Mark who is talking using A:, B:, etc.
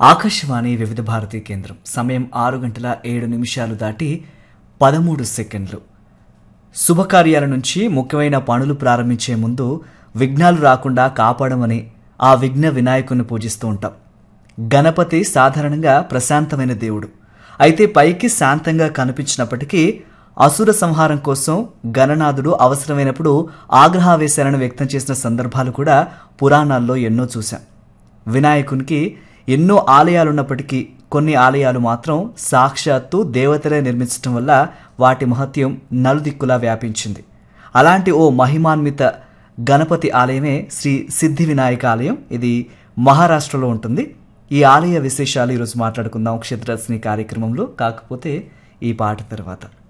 A: ఆకాశవాణి వివిధ భారతి కేంద్రం సమయం ఆరు గంటల ఏడు నిమిషాలు దాటి పదమూడు సెకండ్లు శుభకార్యాల నుంచి ముఖ్యమైన పనులు ప్రారంభించే ముందు విఘ్నాలు రాకుండా కాపాడమని ఆ విఘ్న వినాయకుని పూజిస్తూ ఉంటాం గణపతి సాధారణంగా ప్రశాంతమైన దేవుడు అయితే పైకి శాంతంగా కనిపించినప్పటికీ అసుర సంహారం కోసం గణనాథుడు అవసరమైనప్పుడు ఆగ్రహావేశాలను వ్యక్తం చేసిన సందర్భాలు కూడా పురాణాల్లో ఎన్నో చూశాం వినాయకునికి ఎన్నో ఆలయాలున్నప్పటికీ కొన్ని ఆలయాలు మాత్రం సాక్షాత్తు దేవతలే నిర్మించడం వల్ల వాటి మహత్యం నలుదిక్కులా వ్యాపించింది అలాంటి ఓ మహిమాన్విత గణపతి ఆలయమే శ్రీ సిద్ధి వినాయక ఆలయం ఇది మహారాష్ట్రలో ఉంటుంది ఈ ఆలయ విశేషాలు ఈరోజు మాట్లాడుకుందాం క్షేత్రదర్శిని కార్యక్రమంలో కాకపోతే ఈ పాట తర్వాత